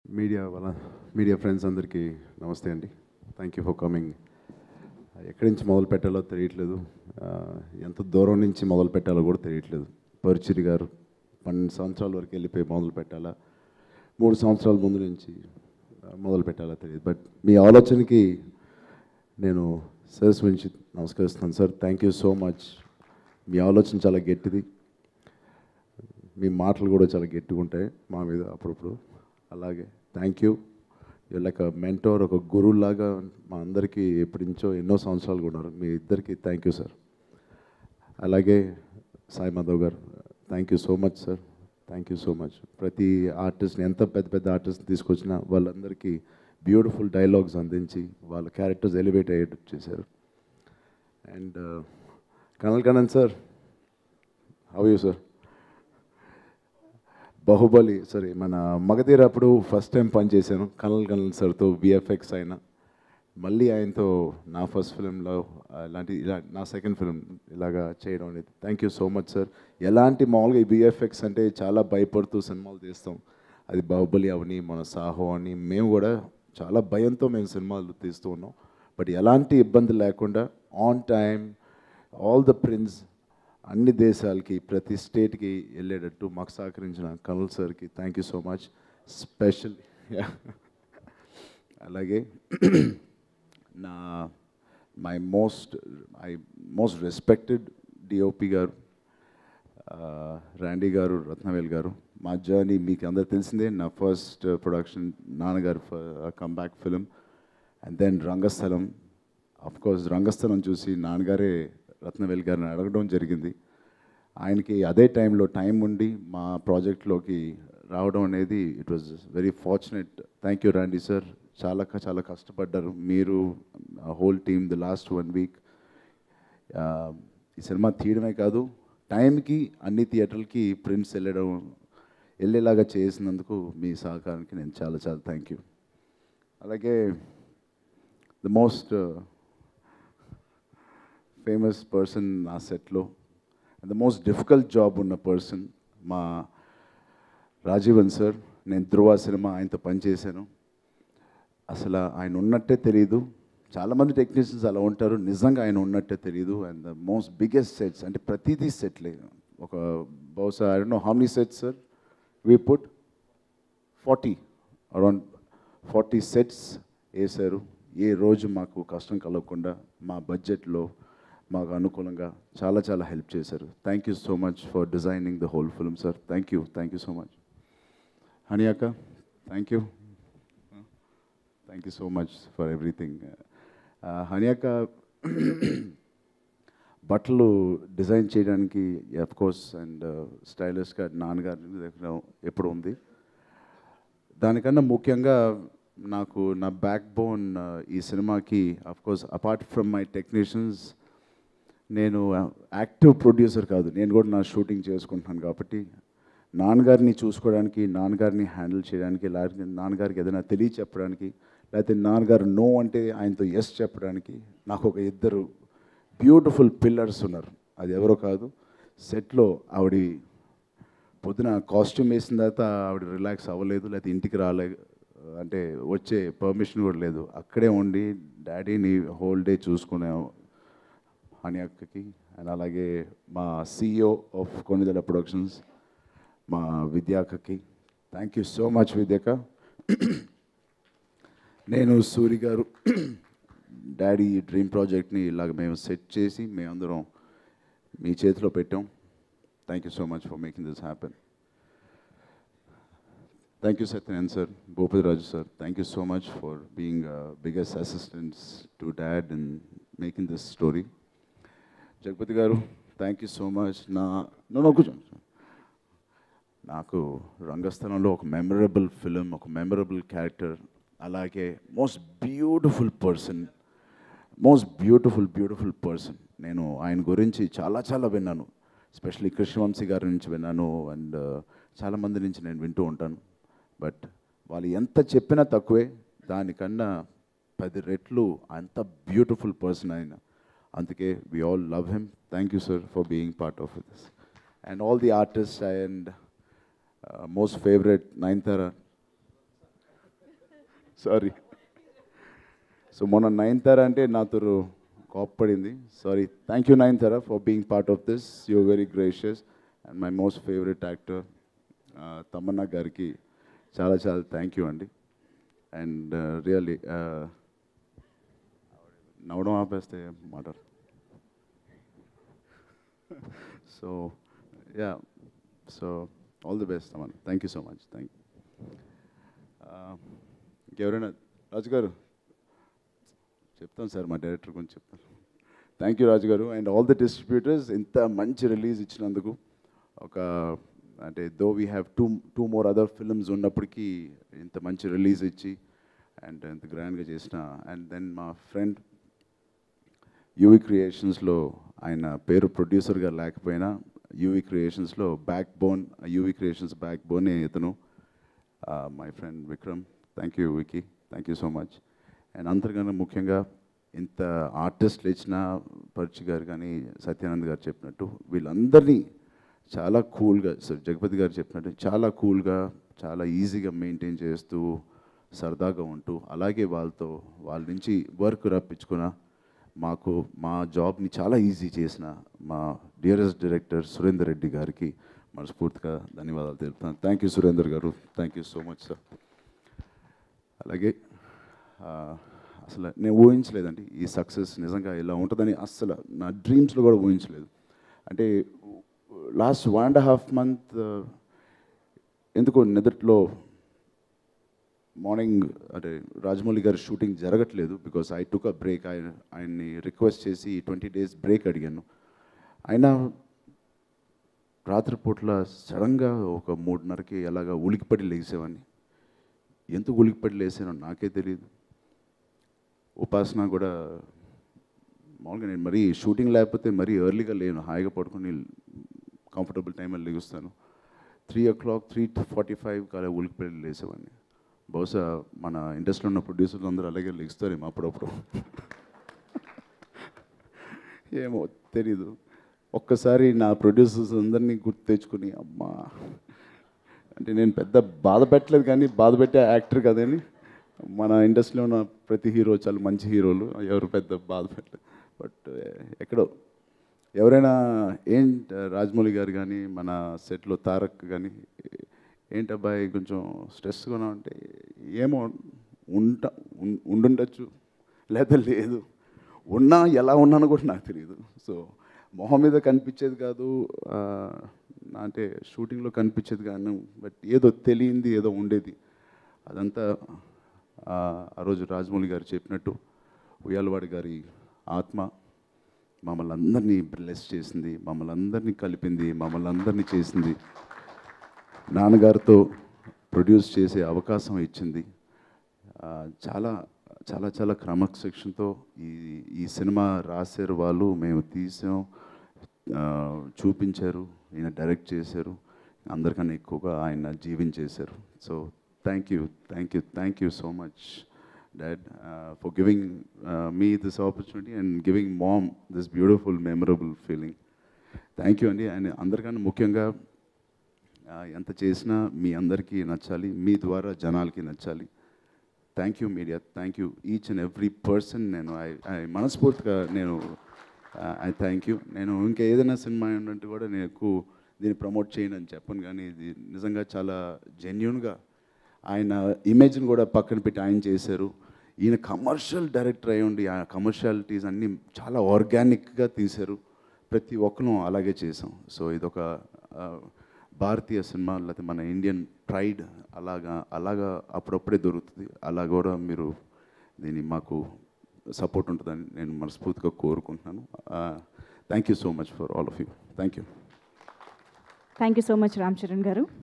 media వాళ్ళ media friends అందరికీ నమస్తే అండి థ్యాంక్ యూ ఫర్ కమింగ్ ఎక్కడి నుంచి మొదలు పెట్టాలో తెలియట్లేదు ఆ, ఎంత దూరం నుంచి మొదలు పెట్టాలో కూడా తెలియట్లేదు పరుచిరి గారు పన్నెండు సంవత్సరాల వరకు వెళ్ళిపోయి మొదలు పెట్టాలా మూడు సంవత్సరాల ముందు నుంచి ఆ, మొదలు పెట్టాలా తెలియదు బట్ మీ ఆలోచనకి నేను సర్స్ నుంచి నమస్కరిస్తున్నాను sir thank you so much మీ ఆలోచన చాలా గట్టిది మీ మాటలు కూడా చాలా గట్టిగా ఉంటాయి మా మీద అప్పుడప్పుడు అలాగే thank you you like mentor ఒక గురువులాగా మా అందరికీ ఎప్పటి నుంచో ఎన్నో సంవత్సరాలు ఉన్నారు మీ ఇద్దరికి థ్యాంక్ యూ సార్ అలాగే Sai Madhav garu thank you so much sir thank you so much ప్రతి ఆర్టిస్ట్ని ఎంత పెద్ద పెద్ద ఆర్టిస్ట్ని తీసుకొచ్చినా వాళ్ళందరికీ బ్యూటిఫుల్ డైలాగ్స్ అందించి వాళ్ళ క్యారెక్టర్స్ ఎలివేట్ అయ్యేటట్టు చేశారు and Kanal Kannan sir how you sir Baahubali sorry మన మగధీర అప్పుడు ఫస్ట్ టైం పనిచేశాను కనల్ కనల్ సార్తో విఎఫ్ఎక్స్ అయినా మళ్ళీ ఆయనతో నా ఫస్ట్ ఫిలింలో ఇలాంటి ఇలా నా సెకండ్ ఫిలిం ఇలాగా చేయడం అనేది thank you so much sir ఎలాంటి మామూలుగా ఈ విఎఫ్ఎక్స్ అంటే చాలా భయపడుతూ సినిమాలు తీస్తాం అది బాహుబలి అవని మన సాహో అని మేము కూడా చాలా భయంతో మేము సినిమాలు తీస్తూ ఉన్నాం బట్ ఎలాంటి ఇబ్బంది లేకుండా on time all the prints అన్ని దేశాలకి ప్రతి స్టేట్కి వెళ్ళేటట్టు మాకు సహకరించిన కమల్ సార్కి thank you so much special అలాగే నా my most I most respected DOP garu Randy garu Rathnavel garu మా జర్నీ మీకు అందరు తెలిసిందే నా ఫస్ట్ ప్రొడక్షన్ నాన్నగారు comeback film and then Rangasthalam course Rangasthalam చూసి నాన్నగారే రత్నవేల్ గారిని అడగడం జరిగింది ఆయనకి అదే టైంలో టైం ఉండి మా ప్రాజెక్ట్లోకి రావడం అనేది it was very fortunate thank you Randy sir చాలా క- చాలా కష్టపడ్డారు మీరు whole team the last one week ఈ సినిమా తీయడమే కాదు టైంకి అన్ని థియేటర్లకి ప్రింట్స్ వెళ్ళడం వెళ్ళేలాగా చేసినందుకు మీ సహకారానికి నేను చాలా చాలా థ్యాంక్ యూ అలాగే ద మోస్ట్ ఫేమస్ పర్సన్ నా సెట్లో ద మోస్ట్ డిఫికల్ట్ జాబ్ ఉన్న పర్సన్ మా రాజీవన్ సార్ నేను ధృవ సినిమా ఆయనతో పనిచేశాను అసలు ఆయన ఉన్నట్టే తెలియదు చాలామంది టెక్నీషియన్స్ అలా ఉంటారు నిజంగా ఆయన ఉన్నట్టే తెలియదు and the most biggest sets అంటే ప్రతిదీ సెట్లే ఒక బహుశా I don't know how many sets sir we put forty around forty sets వేశారు ఏ రోజు మాకు కష్టం కలగకుండా మా బడ్జెట్లో మాకు అనుకూలంగా చాలా చాలా హెల్ప్ చేశారు thank you so much for designing the whole film sir thank you thank you so much Honey అక్క thank you thank you so much for everything Honey అక్క బట్టలు డిజైన్ చేయడానికి అఫ్ కోర్స్ అండ్ స్టైలిష్గా నాన్నగారి దగ్గర ఎప్పుడు ఉంది దానికన్నా ముఖ్యంగా నాకు నా బ్యాక్ బోన్ ఈ సినిమాకి of course apart from my technicians నేను యాక్టివ్ ప్రొడ్యూసర్ కాదు నేను కూడా నా షూటింగ్ చేసుకుంటున్నాను కాబట్టి నాన్నగారిని చూసుకోవడానికి నాన్నగారిని హ్యాండిల్ చేయడానికి లేకపోతే నాన్నగారికి ఏదైనా తెలియ చెప్పడానికి లేకపోతే నాన్నగారు నో అంటే ఆయనతో ఎస్ చెప్పడానికి నాకు ఒక ఇద్దరు బ్యూటిఫుల్ పిల్లర్స్ ఉన్నారు అది ఎవరో కాదు సెట్లో ఆవిడ పొద్దున కాస్ట్యూమ్ వేసిన తర్వాత ఆవిడ రిలాక్స్ అవ్వలేదు లేకపోతే ఇంటికి రాలే అంటే వచ్చే పర్మిషన్ కూడా లేదు అక్కడే ఉండి డాడీని హోల్ డే చూసుకునే అని అక్కకి అండ్ అలాగే మా సిఇఓ ఆఫ్ కొన్నిదల ప్రొడక్షన్స్ మా విద్యాకకి థ్యాంక్ యూ సో మచ్ విద్యాక నేను సూరి గారు డాడీ డ్రీమ్ ప్రాజెక్ట్ని ఇలాగ మేము సెట్ చేసి మేమందరం మీ చేతిలో పెట్టాం thank you so much for making this happen thank you Satyanarayana sir Bhupathi Raju sir thank you so much for being biggest assistants to dad in making this story Jagapathi garu thank you so much నా నన్ను కూర్చోండి నాకు రంగస్థలంలో ఒక మెమరబుల్ ఫిలిం ఒక memorable character అలాగే most beautiful person most beautiful beautiful person నేను ఆయన గురించి చాలా చాలా విన్నాను ఎస్పెషల్లీ కృష్ణవంశీ గారి నుంచి విన్నాను అండ్ చాలామంది నుంచి నేను వింటూ ఉంటాను బట్ వాళ్ళు ఎంత చెప్పినా తక్కువే దానికన్నా పది రెట్లు అంత బ్యూటిఫుల్ పర్సన్ ఆయన అందుకే we all love him thank you sir for being part of this and all the artist and most favourite Nayanthara sorry so మొన్న నయనతార అంటే నాతో కోప్పడింది sorry thank you Nayanthara for being part of this you're very gracious and my most favourite actor Tamannaah గారికి చాలా చాలా thank you అండి and really నవ్వడం ఆపేస్తే మాట్లాడు so yeah so all the best అమ్మన్ thank you so much thank ఇంకెవరైనా రాజు గారు చెప్తాను సార్ మా డైరెక్టర్ గురించి చెప్తాను థ్యాంక్ యూ రాజు గారు అండ్ ఆల్ ద డిస్ట్రిబ్యూటర్స్ ఇంత మంచి రిలీజ్ ఇచ్చినందుకు ఒక అంటే though we have two two more other films ఉన్నప్పటికీ ఇంత మంచి రిలీజ్ ఇచ్చి అండ్ ఇంత గ్రాండ్గా చేసిన అండ్ దెన్ మా ఫ్రెండ్ యూవి క్రియేషన్స్లో ఆయన పేరు ప్రొడ్యూసర్గా లేకపోయినా యూవి క్రియేషన్స్లో బ్యాక్ బోన్ యూవి క్రియేషన్స్ బ్యాక్ బోనే ఇతను my friend Vikram thank you Vicky thank you so much and అంతకన్నా ముఖ్యంగా ఇంత ఆర్టిస్టులు ఇచ్చిన పరుచి గారు కానీ సత్యానంద్ గారు చెప్పినట్టు వీళ్ళందరినీ చాలా కూల్గా సార్ జగపతి గారు చెప్పినట్టు చాలా కూల్గా చాలా ఈజీగా మెయింటైన్ చేస్తూ సరదాగా ఉంటూ అలాగే వాళ్ళతో వాళ్ళ నుంచి వర్క్ రప్పించుకున్న మాకు మా జాబ్ని చాలా ఈజీ చేసిన మా డియరెస్ట్ డైరెక్టర్ సురేందర్ రెడ్డి గారికి మనస్ఫూర్తిగా ధన్యవాదాలు తెలుపుతాను thank you Surender garu thank you so much sir అలాగే ఆ, అసలు నేను ఊహించలేదండి ఈ సక్సెస్ నిజంగా ఇలా ఉంటుందని అస్సలు నా డ్రీమ్స్లో కూడా ఊహించలేదు అంటే last one and half month ఎందుకో నిద్రలో మార్నింగ్ అంటే రాజమౌళి గారి షూటింగ్ జరగట్లేదు because I took a break ఆయన ఆయన్ని రిక్వెస్ట్ చేసి ట్వంటీ డేస్ బ్రేక్ అడిగాను అయినా రాత్రిపూట్ల సడన్గా ఒక మూడున్నరకి ఎలాగా ఉలికిపడి లేచేవాడిని ఎందుకు ఉలికిపడి లేసానో నాకే తెలియదు ఉపాసన కూడా మామూలుగా నేను మరీ షూటింగ్ లేకపోతే మరీ ఎర్లీగా లేను హాయిగా పడుకొని కంఫర్టబుల్ టైంలో లెగుస్తాను three o'clock three forty five కాలే ఉలికిపడి లేసేవాడిని బహుశా మన ఇండస్ట్రీలో ఉన్న ప్రొడ్యూసర్లు అందరూ అలాగే లెగుస్తారేమో అప్పుడప్పుడు ఏమో తెలీదు ఒక్కసారి నా ప్రొడ్యూసర్స్ అందరినీ గుర్తు తెచ్చుకుని అమ్మా అంటే నేను పెద్ద బాధ పెట్టలేదు కానీ బాధ పెట్టే యాక్టర్ కదని మన ఇండస్ట్రీలో ఉన్న ప్రతి హీరో చాలా మంచి హీరోలు ఎవరు పెద్ద బాధ పెట్టలేదు బట్ ఎక్కడో ఎవరైనా ఏం రాజమౌళి గారు కానీ మన సెట్లో తారక్ కానీ ఏంటి అబ్బాయి కొంచెం స్ట్రెస్గా ఉన్నావు అంటే ఏమో ఉంట ఉం- ఉండుండొచ్చు లేదా లేదు ఉన్నా ఎలా ఉన్నానో కూడా నాకు తెలియదు సో మొహం మీద కనిపించేది కాదు ఆ, నా అంటే షూటింగ్లో కనిపించేది కాను బట్ ఏదో తెలియంది ఏదో ఉండేది అదంతా ఆ, ఆ రోజు రాజమౌళి గారు చెప్పినట్టు ఉయ్యాలవాడి గారి ఆత్మ మమ్మల్ని అందరినీ బ్లెస్ చేసింది మమ్మల్ని అందరినీ కలిపింది మమ్మల్ని అందరినీ చేసింది నాన్నగారితో ప్రొడ్యూస్ చేసే అవకాశం ఇచ్చింది ఆ, చాలా చాలా చాలా క్రమశిక్షణతో ఈ ఈ సినిమా రాశారు వాళ్ళు మేము తీసాం ఆ, చూపించారు ఈయన డైరెక్ట్ చేశారు అందరికన్నా ఎక్కువగా ఆయన జీవించేశారు so thank you thank you thank you so much dad for giving me this opportunity and giving mom this beautiful memorable feeling thank you అండి అండ్ అందరికన్నా ముఖ్యంగా ఆ, ఎంత చేసినా మీ అందరికీ నచ్చాలి మీ ద్వారా జనాలకి నచ్చాలి thank you media thank you each and every person నేను ఐ ఐ మనస్ఫూర్తిగా నేను ఐ థ్యాంక్ యూ నేను ఇంకా ఏదైనా సినిమా ఏంటంటే కూడా నేను ఎక్కువ దీన్ని ప్రమోట్ చేయను అని చెప్పను కానీ ఇది నిజంగా చాలా జెన్యున్గా ఆయన ఇమేజ్ని కూడా పక్కన పెట్టి ఆయన చేశారు ఈయన కమర్షియల్ డైరెక్టర్ అయి ఉండి ఆ కమర్షియాలిటీస్ అన్నీ చాలా ఆర్గానిక్గా తీశారు ప్రతి ఒక్కరు అలాగే చేసాం సో ఇదొక ఆ, భారతీయ సినిమా లేకపోతే మన ఇండియన్ ప్రైడ్ అలాగా అలాగా అప్పుడప్పుడే దొరుకుతుంది అలా కూడా మీరు దీన్ని మాకు సపోర్ట్ ఉంటుందని నేను మనస్ఫూర్తిగా కోరుకుంటున్నాను thank you so much for all of you thank you thank you so much Ram Charan గారు